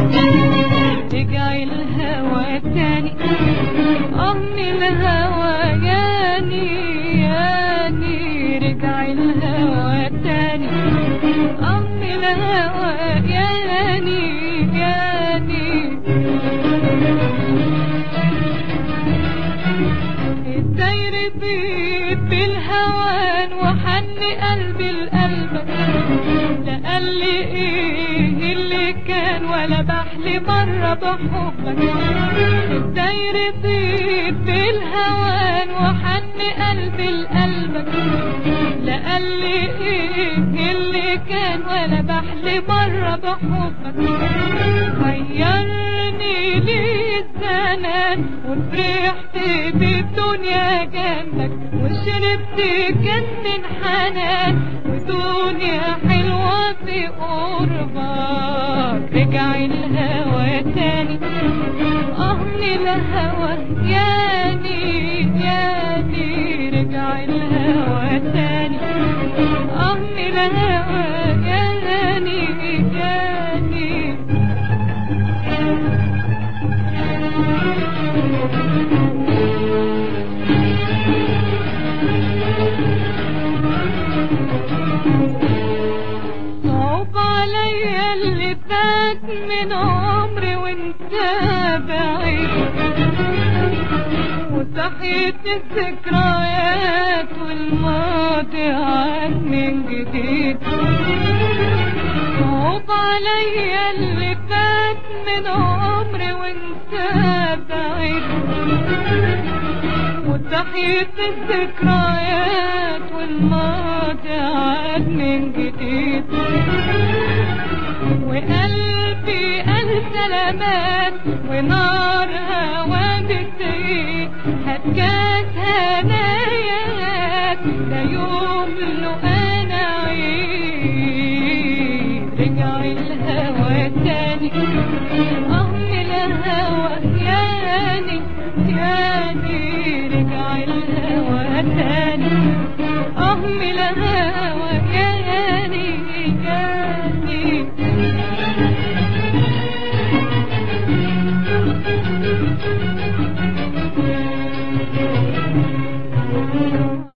رجع الهوى تاني أم الهوى ياني ياني رجع الهوى تاني أم الهوى ياني ياني الداير بيب بالهوان وحن قلبي لقلبك لا قال لي ايه اللي كان ولا بحلي مرة بحبك الداير بيب بالهوان وحن قلبي لقلبك لا قال لي ايه اللي كان ولا بحلي مرة بحبك غيرني ليه الزمان وفرحت بالدنيا جنبك وشربت كاس حنان ودنيا حلوة في قربك رجع الهوى تاني أهن الهوى ياني ياني رجع الهوى تاني أهن الهوى ياني ياني صعب عليا اللي فات من عمري وانت بعيد وصحيت الذكريات والماضي عاد من جديد صعب عليا اللي فات من عمري وانت بعيد وصحيت الذكريات والماضي عاد من جديد وقلبي قال سلامات ونار هوا بتزيد هتكاس هدايات ده يوم له